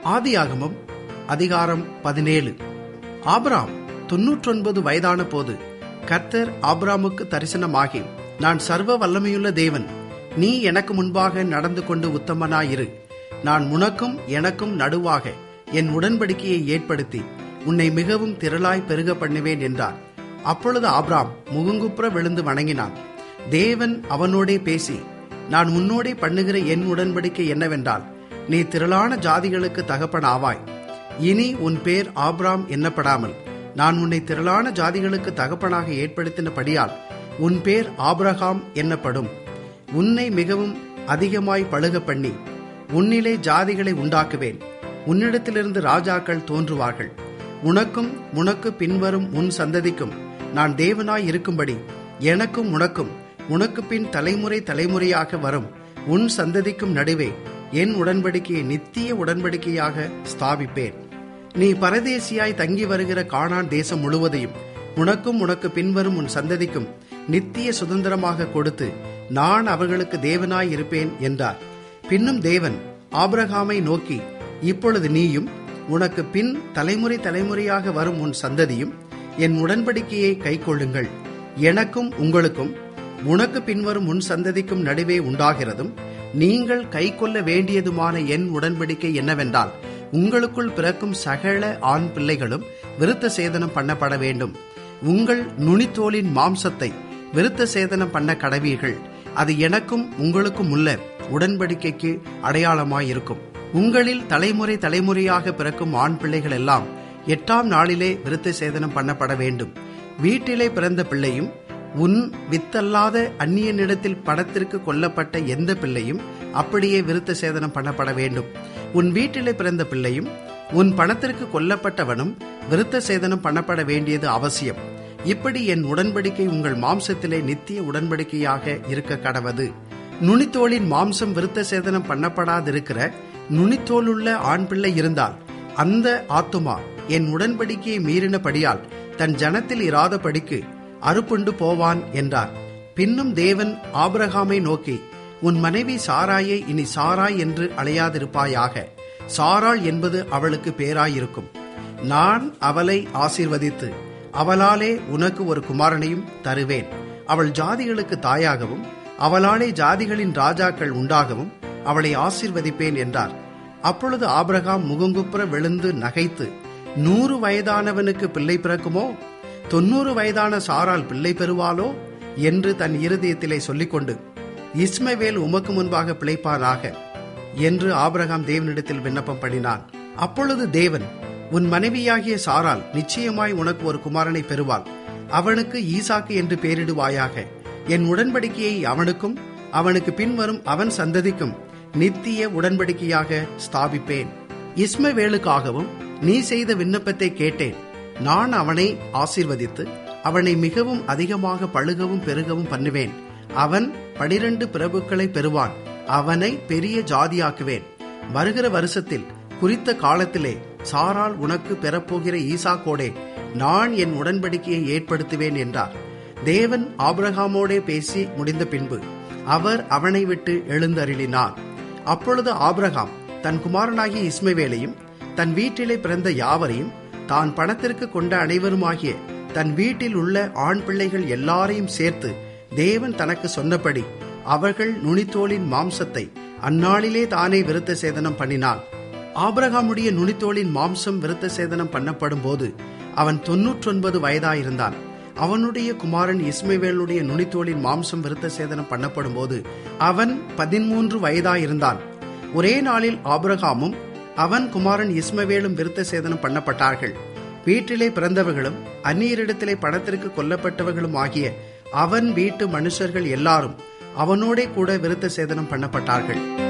ஆதியாகமம் அதிகாரம் பதினேழு ஆபிராம் தொன்னூற்றொன்பது வயதான போது கர்த்தர் ஆபிராமுக்கு தரிசனமாகி நான் சர்வ வல்லமையுள்ள தேவன் நீ எனக்கு முன்பாக நடந்து கொண்டு உத்தமனாயிரு நான் உனக்கும் எனக்கும் நடுவாக என் உடன்படிக்கையை ஏற்படுத்தி உன்னை மிகவும் திரளாய் பெருக பண்ணுவேன் என்றார் அப்பொழுது ஆபிராம் முகங்குப்புற விழுந்து வணங்கினான் தேவன் அவனோடே பேசி நான் உன்னோடே பண்ணுகிற என் உடன்படிக்கை என்னவென்றால் நீ திரளான ஜாதிகளுக்கு தகப்பன் ஆவாய் இனி உன் பேர் ஆப்ராம் எண்ணப்படாமல் நான் உன்னை திரளான ஜாதிகளுக்கு தகப்பனாக ஏற்படுத்தினபடியால் உன் பேர் ஆபிரகாம் எண்ணப்படும் உன்னை மிகவும் அதிகமாய் பழுக பண்ணி உன்னிலே ஜாதிகளை உண்டாக்குவேன் உன்னிடத்திலிருந்து ராஜாக்கள் தோன்றுவார்கள் உனக்கும் உனக்கு பின்வரும் உன் சந்ததிக்கும் நான் தேவனாய் இருக்கும்படி எனக்கும் உனக்கும் உனக்கு பின் தலைமுறை தலைமுறையாக வரும் உன் சந்ததிக்கும் நடுவே என் உடன்படிக்கையை நித்திய உடன்படிக்கையாக ஸ்தாபிப்பேன் நீ பரதேசியாய் தங்கி வருகிற கானான் தேசம் முழுவதையும் உனக்கும் உனக்கு பின்வரும் உன் சந்ததிக்கும் நித்திய சுதந்திரமாக கொடுத்து நான் அவர்களுக்கு தேவனாய் இருப்பேன் என்றார் பின்னும் தேவன் ஆபிரகாமை நோக்கி இப்பொழுது நீயும் உனக்கு பின் தலைமுறை தலைமுறையாக வரும் உன் சந்ததியும் என் உடன்படிக்கையை கைக்கொள்ளுங்கள் எனக்கும் உங்களுக்கும் உனக்கு பின்வரும் உன் சந்ததிக்கும் நடுவே உண்டாகிறதும் நீங்கள் கைக்கொள்ள வேண்டியதுமான என் உடன்படிக்கை என்னவென்றால் உங்களுக்குள் பிறக்கும் சகல ஆண் பிள்ளைகளும் விருத்த சேதனம் பண்ணப்பட வேண்டும் உங்கள் நுனித்தோலின் மாம்சத்தை விருத்த சேதனம் பண்ண கடவீர்கள் அது எனக்கும் உங்களுக்கும் உள்ள உடன்படிக்கைக்கு அடையாளமாயிருக்கும் உங்களில் தலைமுறை தலைமுறையாக பிறக்கும் ஆண் பிள்ளைகள் எல்லாம் எட்டாம் நாளிலே விருத்த சேதனம் பண்ணப்பட வேண்டும் வீட்டிலே பிறந்த பிள்ளையும் உன் வித்தல்லாத அந்நியனிடத்தில் படத்திற்கு கொல்லப்பட்ட எந்த பிள்ளையும் அப்படியே விருத்த சேதனம் பண்ணப்பட வேண்டும் உன் வீட்டிலே பிறந்த பிள்ளையும் உன் பணத்திற்கு கொல்லப்பட்டவனும் விருத்த சேதனம் பண்ணப்பட வேண்டியது அவசியம் இப்படி என் உடன்படிக்கை உங்கள் மாம்சத்திலே நித்திய உடன்படிக்கையாக இருக்க கடவது நுனித்தோளின் மாம்சம் விருத்த சேதனம் பண்ணப்படாதிருக்கிற நுனித்தோலுள்ள ஆண் பிள்ளை இருந்தால் அந்த ஆத்துமா என் உடன்படிக்கையை மீறினபடியால் தன் ஜனத்தில் இராதபடிக்கு அறுப்புண்டு போவான் என்றார் பின்னும் தேவன் ஆபிரகாமை நோக்கி உன் மனைவி சாராயை இனி சாராய் என்று அழையாதிருப்பாயாக சாராள் என்பது அவளுக்கு பேராயிருக்கும் நான் அவளை ஆசீர்வதித்து அவளாலே உனக்கு ஒரு குமாரனையும் தருவேன் அவள் ஜாதிகளுக்கு தாயாகவும் அவளாலே ஜாதிகளின் ராஜாக்கள் உண்டாகவும் அவளை ஆசீர்வதிப்பேன் என்றார் அப்பொழுது ஆபிரகாம் முகங்குப்புற விழுந்து நகைத்து நூறு வயதானவனுக்கு பிள்ளை பிறக்குமோ தொன்னூறு வயதான சாரால் பிள்ளை பெறுவாளோ என்று தன் இருதயத்திலே சொல்லிக்கொண்டு இஸ்மவேல் உமக்கு முன்பாக பிழைப்பானாக என்று ஆபிரகாம் தேவனிடத்தில் விண்ணப்பம் பண்ணினான் அப்பொழுது தேவன் உன் மனைவியாகிய சாரால் நிச்சயமாய் உனக்கு ஒரு குமாரனை பெறுவாள் அவனுக்கு ஈசாக்கு என்று பெயரிடுவாயாக என் உடன்படிக்கையை அவனுக்கும் அவனுக்கு பின்வரும் அவன் சந்ததிக்கும் நித்திய உடன்படிக்கையாக ஸ்தாபிப்பேன் இஸ்மவேலுக்காகவும் நீ செய்த விண்ணப்பத்தை கேட்டேன் நான் அவனை ஆசீர்வதித்து அவனை மிகவும் அதிகமாக பழுகவும் பெருகவும் பண்ணுவேன் அவன் பனிரெண்டு பிரபுக்களை பெறுவான் அவனை பெரிய ஜாதியாக்குவேன் வருகிற வருஷத்தில் குறித்த காலத்திலே சாரால் உனக்கு பெறப்போகிற ஈசாக்கோடே நான் என் உடன்படிக்கையை ஏற்படுத்துவேன் என்றார் தேவன் ஆபிரகாமோடே பேசி முடிந்த பின்பு அவர் அவனை விட்டு எழுந்தருளினார் அப்பொழுது ஆபிரகாம் தன் குமாரனாகிய இஸ்மவேலையும் தன் வீட்டிலே பிறந்த யாவரையும் தான் பணத்திற்கு கொண்ட அனைவருமாகிய தன் வீட்டில் உள்ள ஆண் பிள்ளைகள் எல்லாரையும் சேர்த்து தேவன் தனக்கு சொன்னபடி அவர்கள் நுனித்தோளின் மாம்சத்தை அந்நாளிலே தானே விருத்த சேதனம் பண்ணினான் ஆபிரகாமுடைய நுனித்தோளின் மாம்சம் விருத்த சேதனம் பண்ணப்படும் போது அவன் தொன்னூற்றொன்பது வயதாயிருந்தான் அவனுடைய குமாரன் இஸ்மவேலுடைய நுனித்தோளின் மாம்சம் விருத்த சேதனம் பண்ணப்படும் போது அவன் பதிமூன்று வயதாயிருந்தான் ஒரே நாளில் ஆபிரகாமும் அவன் குமாரன் இஸ்மவேலும் விருத்த சேதனம் பண்ணப்பட்டார்கள் வீட்டிலே பிறந்தவர்களும் அந்நியரிடத்திலே பணத்திற்கு கொல்லப்பட்டவர்களும் ஆகிய அவன் வீட்டு மனுஷர்கள் எல்லாரும் அவனோடே கூட விருத்த சேதனம் பண்ணப்பட்டார்கள்